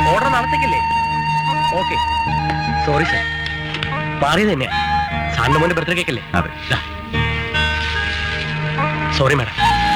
Order നാളത്തേക്കില്ലേ okay sorry sir മാറിയത് തന്നെയാ സാറിന്റെ മോന്റെ ബർത്ത്ഡേ കേക്കല്ലേ അതെ സോറി മാഡം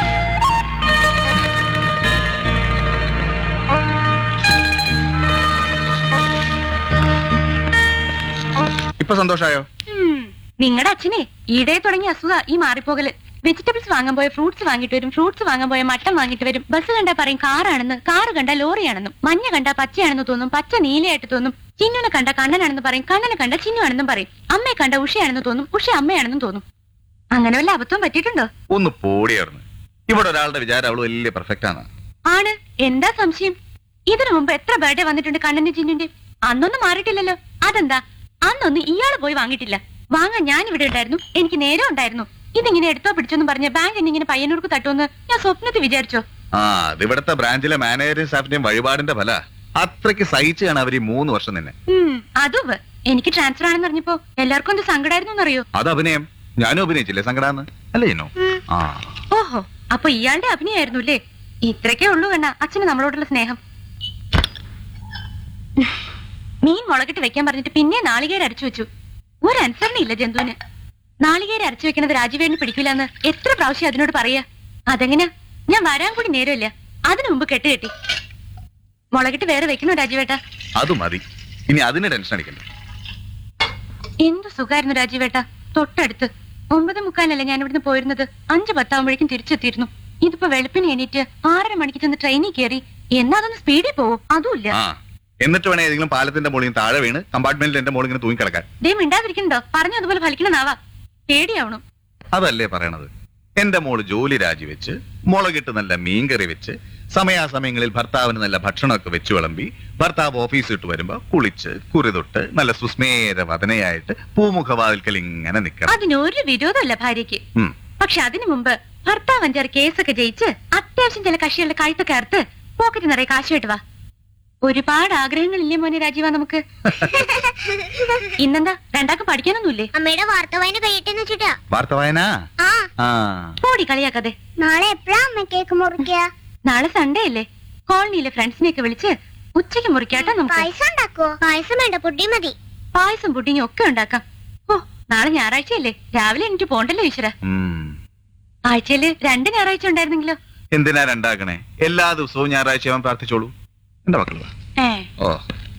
ഇപ്പൊ സന്തോഷായോ നിങ്ങളുടെ അച്ഛനെ ഈടെ തുടങ്ങിയ അസുഖ ഈ മാറിപ്പോകല് വെജിറ്റബിൾസ് വാങ്ങാൻ പോയ ഫ്രൂട്ട്സ് വാങ്ങിട്ട് വരും ഫ്രൂട്ട്സ് വാങ്ങാൻ പോയ മട്ടൻ വാങ്ങിട്ട് വരും ബസ് കണ്ടാ പറയും കാറാണെന്ന് കാറ് കണ്ട ലോറിയാണെന്നും മഞ്ഞ കണ്ട പച്ചയാണെന്ന് തോന്നും പച്ച നീലയായിട്ട് തോന്നും ചിന്നുനെ കണ്ട കണ്ണനാണെന്ന് പറയും കണ്ണനെ കണ്ട ചിന്നു ആണെന്നും പറയും അമ്മയെ കണ്ട ഉഷയാണെന്ന് തോന്നും ഉഷ അമ്മയാണെന്നും തോന്നും അങ്ങനെ വല്ല അബദ്ധവും പറ്റിയിട്ടുണ്ടോ ഒന്ന് പോടിയായിരുന്നു ഇവിടെ ഒരാളുടെ വിചാരം അവള് വലിയ പെർഫെക്റ്റ് ആണ് ആണ് എന്താ സംശയം ഇതിനു മുമ്പ് എത്ര ബർത്ത്ഡേ വന്നിട്ടുണ്ട് കണ്ണന്റെ ചിന്നുന്റെ അന്നൊന്നും മാറിയിട്ടില്ലല്ലോ അതെന്താ അന്നൊന്നും ഇയാള് പോയി വാങ്ങിയിട്ടില്ല വാങ്ങാൻ ഞാൻ ഇവിടെ ഉണ്ടായിരുന്നു എനിക്ക് നേരം ഉണ്ടായിരുന്നു ഇതിങ്ങനെ എടുത്തോ പിടിച്ചോന്ന് പറഞ്ഞ ബാങ്ക് എന്നിങ്ങനെ പയ്യന്നൂർക്ക് തട്ടുമെന്ന് ഞാൻ സ്വപ്നത്തിൽ വിചാരിച്ചോ ആ അത് ഇവിടുത്തെ ബ്രാഞ്ചിലെ മാനേജറും സ്റ്റാഫിന്റെയും വഴിപാടിന്റെ ഫല അത്രയ്ക്ക് സഹിച്ചാണ് അവർ ഈ മൂന്ന് വർഷം നിന്നെ ഉം അതുവ് എനിക്ക് ട്രാൻസ്ഫർ ആണെന്ന് അറിഞ്ഞപ്പോ എല്ലാവർക്കും എന്ത് സങ്കടായിരുന്നു എന്നറിയോ അത് അഭിനയം ഞാനും അഭിനയിച്ചില്ലേ സങ്കടാന്ന് അല്ലേ ഇനോ ആ ഓഹോ അപ്പൊ ഇയാളുടെ അഭിനയായിരുന്നു അല്ലേ ഇത്രയ്ക്കേ ഉള്ളൂ കണ്ണ അച്ഛന് നമ്മളോടുള്ള സ്നേഹം മീൻ മുളകിട്ട് വെക്കാൻ പറഞ്ഞിട്ട് പിന്നെ നാളികേര അരച്ചു വെച്ചു ഒരു അനുസരണയില്ല ജന്തുവിന് നാളികേര അരച്ചു വെക്കണത് രാജീവേടിന് പിടിക്കില്ലെന്ന് എത്ര പ്രാവശ്യം അതിനോട് പറയാ അതെങ്ങനെയാ ഞാൻ വരാൻ കൂടി നേരമില്ല അതിനു മുമ്പ് കെട്ടുകെട്ടി മുളകിട്ട് വേറെ വെക്കണോ രാജീവേട്ട അത് മതി ഇനി അതിന് ടെൻഷൻ അടിക്കണ്ട എന്ത് സുഖായിരുന്നു രാജീവേട്ട തൊട്ടടുത്ത് ഒമ്പത് മുക്കാലല്ലേ ഞാൻ ഇവിടുന്ന് പോയിരുന്നത് അഞ്ച് പത്താവുമ്പോഴേക്കും തിരിച്ചെത്തിയിരുന്നു ഇതിപ്പോ വെളുപ്പിന് എണീറ്റ് ആറര മണിക്ക് ചെന്ന് ട്രെയിനിൽ കയറി എന്നാ അതൊന്ന് സ്പീഡിൽ പോവും അതുമില്ല ആ എന്നിട്ട് വേണേ ഏതെങ്കിലും പാലത്തിന്റെ മുകളിൽ താഴെ വീണ് കമ്പാർട്ട്മെന്റിൽ എന്റെ മോളിൽ ഇങ്ങനെ തൂങ്ങിക്കിടക്കാൻ ദേ മിണ്ടാതിരിക്കണ്ടോ പറഞ്ഞു അതുപോലെ ഫലിക്കണമെന്നാവാ പേടിയാവണം അതല്ലേ പറയണത് എന്റെ മോള് ജോലി രാജിവെച്ച് മുളകിട്ട് നല്ല മീൻകറി വെച്ച് സമയാസമയങ്ങളിൽ ഭർത്താവിന് നല്ല ഭക്ഷണമൊക്കെ വെച്ച് വിളമ്പി ഭർത്താവ് ഓഫീസ് ഇട്ട് വരുമ്പോ കുളിച്ച് കുറി തൊട്ട് നല്ല സുസ്മേര വദനയായിട്ട് പൂമുഖവാതിൽക്കൽ ഇങ്ങനെ നിക്കണം അതിനൊരു വിരോധമല്ല ഭാര്യയ്ക്ക് ഉം. പക്ഷെ അതിനു മുമ്പ് ഭർത്താവ് അഞ്ചാറ് കേസൊക്കെ ജയിച്ച് അത്യാവശ്യം ചില കക്ഷികളുടെ കഴുത്തൊക്കെ അറുത്ത് പോക്കറ്റ് നിറയെ കാശുമായിട്ട് വാ ഒരുപാട് ആഗ്രഹങ്ങളില്ലേ മോനെ രാജീവ നമുക്ക് ഇന്നെന്താ രണ്ടാക്കും പഠിക്കാനൊന്നുമില്ലേ അമ്മയുടെ വാർത്ത വായന കഴിയട്ടെന്ന് വെച്ചിട്ടാ വാർത്ത വായന ആ ആ പോടി കളിയാക്കാതെ നാളെ എപ്പോഴാ അമ്മ കേക്ക് മുറിക്കുക നാളെ സൺഡേ അല്ലേ കോളനിയിലെ ഫ്രണ്ട്സിനെയൊക്കെ വിളിച്ച് ഉച്ചയ്ക്ക് മുറിക്കാട്ടോ നമുക്ക് പായസം ഉണ്ടാക്കോ പായസം വേണ്ട പൊടി മതി പായസം പുഡിങ്ങും ഒക്കെ ഉണ്ടാക്കാം ഓ നാളെ ഞായറാഴ്ചയല്ലേ രാവിലെ എനിക്ക് പോണ്ടല്ലോ ഈശ്വര ഉം. ആഴ്ചയില് രണ്ട് ഞായറാഴ്ച ഉണ്ടായിരുന്നെങ്കിലോ എന്തിനാ രണ്ടാക്കണേ എല്ലാ ദിവസവും ഞായറാഴ്ച അവൻ പ്രാർത്ഥിച്ചോളൂ എന്റെ മക്കൾ വാ. ഏ ഓ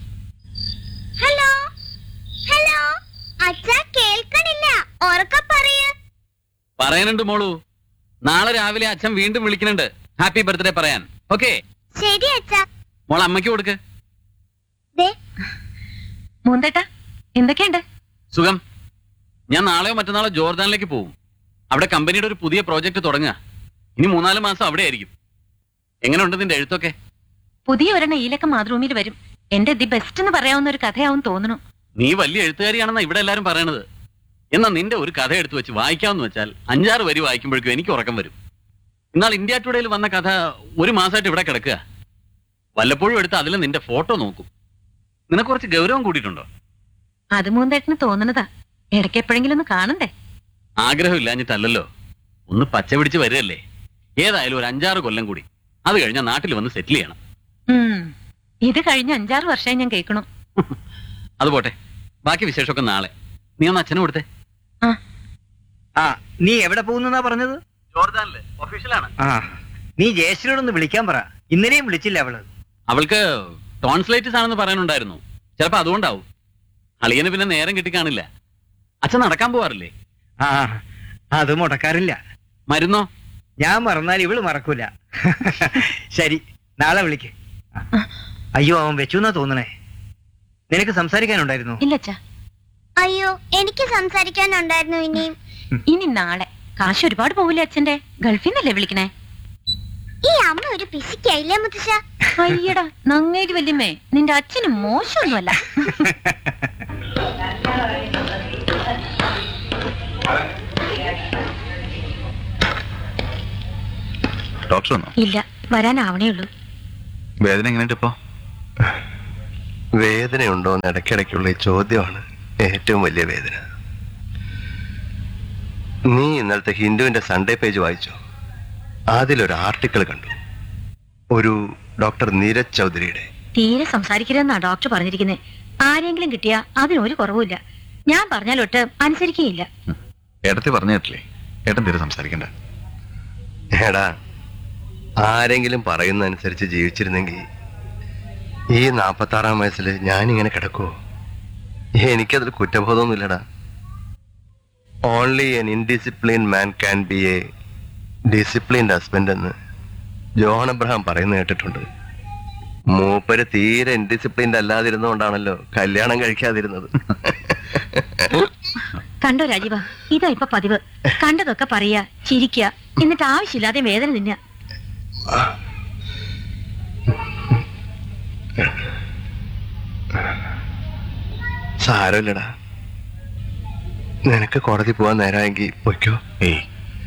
ഹലോ ഹലോ അച്ഛ കേൾക്കണില്ല ഉറക്ക പറയൂ പറയാനുണ്ട് മോളു നാളെ രാവിലെ അച്ഛൻ വീണ്ടും വിളിക്കുന്നുണ്ട് ഹാപ്പി ബർത്ത്ഡേ പറയാൻ ഓക്കെ ശരി അച്ഛ മോൾ അമ്മയ്ക്ക് കൊടുക്ക് ദേ മൂന്തേട്ടാ എന്തൊക്കെയുണ്ട് സുഖം ഞാൻ നാളെയോ മറ്റന്നാളോ ജോർദാനിലേക്ക് പോകും അവിടെ കമ്പനിയുടെ ഒരു പുതിയ പ്രോജക്റ്റ് തുടങ്ങുക ഇനി മൂന്നാല് മാസം അവിടെ ആയിരിക്കും എങ്ങനെയുണ്ട് നിന്റെ എഴുത്തൊക്കെ പുതിയ ഒരെണ്ണം ഈലക്ക മാതൃഭൂമിയിൽ വരും എന്റെ ദി ബെസ്റ്റ് എന്ന് പറയാവുന്ന ഒരു കഥയാവും തോന്നുന്നു നീ വലിയ എഴുത്തുകാരിയാണെന്നാ ഇവിടെ എല്ലാരും പറയണത് എന്നാ നിന്റെ ഒരു കഥ എടുത്തു വെച്ച് വായിക്കാമെന്ന് വെച്ചാൽ അഞ്ചാറ് വരി വായിക്കുമ്പോഴേക്കും എനിക്ക് ഉറക്കം വരും എന്നാൽ ഇന്ത്യ ടുഡേയിൽ വന്ന കഥ ഒരു മാസമായിട്ട് ഇവിടെ കിടക്കുക വല്ലപ്പോഴും എടുത്ത് അതിൽ നിന്റെ ഫോട്ടോ നോക്കും നിനക്ക് കുറച്ച് ഗൗരവം കൂടിയിട്ടുണ്ടോ അത് മൂന്തേട്ടന് തോന്നുന്നതാ ഇടയ്ക്ക് എപ്പോഴെങ്കിലും ഒന്ന് കാണണ്ടേ ആഗ്രഹമില്ലാഞ്ഞിട്ടല്ലല്ലോ ഒന്ന് പച്ച പിടിച്ച് വരികയല്ലേ ഏതായാലും ഒരു അഞ്ചാറ് കൊല്ലം കൂടി അത് കഴിഞ്ഞാൽ നാട്ടിൽ വന്ന് സെറ്റിൽ ചെയ്യണം ഉം. ഇത് കഴിഞ്ഞ അഞ്ചാറ് വർഷമായി ഞാൻ കേൾക്കണു അത് പോട്ടെ ബാക്കി വിശേഷമൊക്കെ നാളെ നീ ഒന്ന് അച്ഛനും കൊടുത്തേ ആ നീ എവിടെ പോകുന്നാ പറഞ്ഞത് ജോർദാനില് ഒഫീഷ്യലാണ് ആ നീ ജയശ്രീയോടൊന്ന് വിളിക്കാൻ പറ ഇന്നലെയും വിളിച്ചില്ല അവള് അവൾക്ക് ടോൺസ്ലൈറ്റിസ് ആണെന്ന് പറയാനുണ്ടായിരുന്നു ചിലപ്പോ അതുകൊണ്ടാവും അളിയന് പിന്നെ നേരം കിട്ടിക്കാണില്ല അച്ഛൻ നടക്കാൻ പോവാറില്ലേ ആ അത് മുടക്കാറില്ല മരുന്നോ ഞാൻ മറന്നാൽ ഇവള് മറക്കൂല ശരി നാളെ വിളിക്ക് അയ്യോ അവൻ വെച്ചു എന്നാ തോന്നണേ നിനക്ക് സംസാരിക്കാനുണ്ടായിരുന്നു ഇല്ലച്ചാ അയ്യോ എനിക്ക് സംസാരിക്കാനുണ്ടായിരുന്നു ഇനിയും ഇനി നാളെ കാശ് ഒരുപാട് പോവില്ലേ അച്ഛന്റെ ഗൾഫിൽ നിന്നല്ലേ വിളിക്കണേ ഈ അമ്മ ഒരു പിശിക്കായില്ലേ മുത്തശ്ശ അയ്യടാ നങ്ങേരി വല്യമ്മേ നിന്റെ അച്ഛന് മോശമൊന്നുമല്ല ഡോക്ടർ വന്നോ ഇല്ല വരാനാവണേ ഉള്ളൂ വേദന എങ്ങനെയുണ്ട് ഇപ്പോ വേദനയുണ്ടോ എന്ന് ഇടയ്ക്കിടയ്ക്കുള്ള ഈ ചോദ്യമാണ് ഏറ്റവും വലിയ വേദന നീ ഇന്നലത്തെ ഹിന്ദുവിന്റെ സൺഡേ പേജ് വായിച്ചോ അതിലൊരു ആർട്ടിക്കിൾ കണ്ടു ഒരു ഡോക്ടർ നീരജ് ചൗധരിയുടെ തീരെ സംസാരിക്കരുതെന്നാ ഡോക്ടർ പറഞ്ഞിരിക്കുന്നത് ആരെങ്കിലും കിട്ടിയാ അതിനൊരു കുറവുമില്ല ഞാൻ പറഞ്ഞാലൊട്ട് അനുസരിക്കുകയില്ല ഏട്ടത്തി പറഞ്ഞു കേട്ടില്ലേ ഏട്ടൻ തീരെ സംസാരിക്കണ്ട എടാ ആരെങ്കിലും പറയുന്ന അനുസരിച്ച് ജീവിച്ചിരുന്നെങ്കിൽ ഈ നാപ്പത്തി ആറാം വയസ്സിൽ ഞാനിങ്ങനെ കിടക്കുവോ എനിക്കതിൽ കുറ്റബോധമൊന്നുമില്ലടാ only an indiscipline man can be a disciplined husband എന്ന് ജോൺ അബ്രഹാം പറയുന്നത് കേട്ടിട്ടുണ്ട് മൂപ്പര് തീരെ ഇൻഡിസിപ്ലിൻഡ് അല്ലാതിരുന്നുകൊണ്ടാണല്ലോ കല്യാണം കഴിക്കാതിരുന്നത് കണ്ടോ രാജീവ ഇതാ ഇപ്പൊ പതിവ് കണ്ടതൊക്കെ പറയാ ചിരിക്കുക എന്നിട്ട് ആവശ്യമില്ലാതെ വേദന തിന്ന സാരമില്ലടാ നിനക്ക് കോടതി പോവാൻ നേരമെങ്കിൽ പൊയ്ക്കോ ഏയ്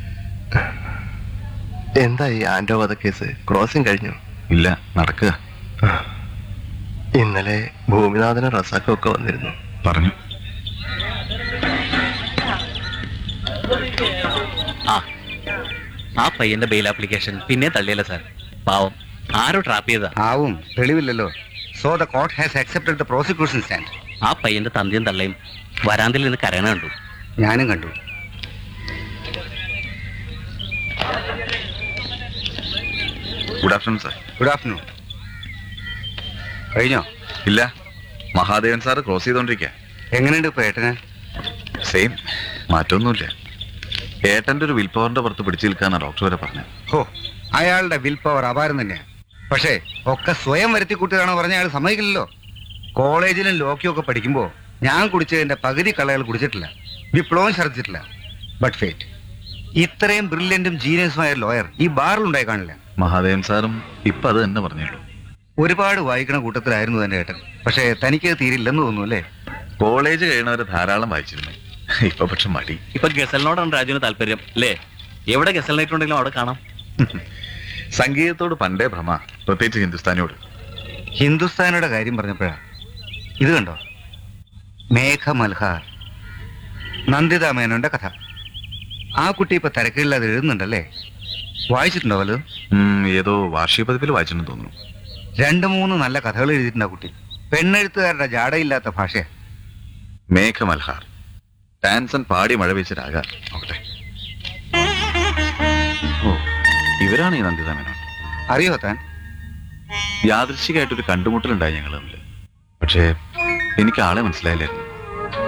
എന്താ ഈ ആൻഡോ വധക്കേസ് ക്രോസിംഗ് കഴിഞ്ഞു ഇല്ല നടക്കുക ഇന്നലെ ഭൂമിനാഥനും റസാക്കും ഒക്കെ വന്നിരുന്നു പറഞ്ഞു ആ ആ പയ്യന്റെ ബെയിൽ ആപ്ലിക്കേഷൻ പിന്നെ തള്ളിയല്ല സാർ പാവം ആരോ ട്രാപ്പ് ചെയ്താ ആവും തെളിവില്ലല്ലോ so the court has accepted the prosecution stand ആ പയ്യന്റെ തന്തിയും തള്ളയും വരാന്തിൽ നിന്ന് കരയണ കണ്ടു ഞാനും കണ്ടു good afternoon sir good afternoon കഴിഞ്ഞോ ഇല്ല മഹാദേവൻ സാറ് ക്രോസ് ചെയ്തോണ്ടിരിക്കുക എങ്ങനെയുണ്ട് ഇപ്പൊ ഏട്ടന് സെയിം മാറ്റമൊന്നുമില്ല ഏട്ടന്റെ ഒരു വിൽ പവറിന്റെ പുറത്ത് പിടിച്ചു നിൽക്കാന്നാ ഡോക്ടർ വരെ പറഞ്ഞു ഹോ അയാളുടെ വിൽ പവർ അപാരം തന്നെയാണ് പക്ഷേ ഒക്കെ സ്വയം വരുത്തി കൂട്ടിയതാണോ പറഞ്ഞ അയാൾ സമ്മതിക്കില്ലല്ലോ കോളേജിലും ലോക്കിയും ഒക്കെ പഠിക്കുമ്പോൾ ഞാൻ കുടിച്ചതിന്റെ പകുതി കളകൾ കുടിച്ചിട്ടില്ല വിപ്ലവം ഛർദ്ദിച്ചിട്ടില്ല ബട്ട് ഫേറ്റ് ഇത്രയും ബ്രില്യന്റും ജീനിയസുമായ ലോയർ ഈ ബാറിൽ ഉണ്ടായി കാണില്ല മഹാദേവൻ സാറും ഇപ്പൊ അത് തന്നെ പറഞ്ഞുള്ളൂ ഒരുപാട് വായിക്കണ കൂട്ടത്തിലായിരുന്നു തന്നെ ഏട്ടൻ പക്ഷേ തനിക്ക് അത് തീരില്ലെന്ന് തോന്നുന്നു അല്ലേ കോളേജ് കഴിയണവരെ ധാരാളം വായിച്ചിരുന്നു ഇപ്പൊ പക്ഷെ മടി ഇപ്പൊ ഗസലിനോടാണ് രാജുവിന് താല്പര്യം അല്ലേ എവിടെ ഗസൽ നൈറ്റ് ഉണ്ടെങ്കിലും അവിടെ കാണാം സംഗീതത്തോട് പണ്ടേ ഭ്രമ പ്രത്യേകിച്ച് ഹിന്ദുസ്ഥാനിയോട് ഹിന്ദുസ്ഥാനിയുടെ കാര്യം പറഞ്ഞപ്പോഴാ ഇത് കണ്ടോ മേഘ മൽഹാർ നന്ദിത മേനോന്റെ കഥ ആ കുട്ടി ഇപ്പൊ തിരക്കില്ലാതെ എഴുതുന്നുണ്ടല്ലേ വായിച്ചിട്ടുണ്ടോ വല്ലതും ഉം, ഏതോ വാർഷിക പതിപ്പിൽ വായിച്ചെന്ന് തോന്നുന്നു രണ്ട് മൂന്ന് നല്ല കഥകൾ എഴുതിയിട്ടുണ്ട് ആ കുട്ടി പെണ്ണെഴുത്തുകാരുടെ ജാടയില്ലാത്ത ഭാഷയാ മേഘ മൽഹാർ ടാൻസൺ പാടി മഴ വെച്ച് രാഗ നോക്കട്ടെ ഓ ഇവരാണ് ഈ നന്ദിത മേനോൻ അറിയോ താൻ യാദൃശികമായിട്ടൊരു കണ്ടുമുട്ടലുണ്ടായി ഞങ്ങൾ തമ്മിൽ പക്ഷേ എനിക്ക് ആളെ മനസ്സിലായില്ലായിരുന്നു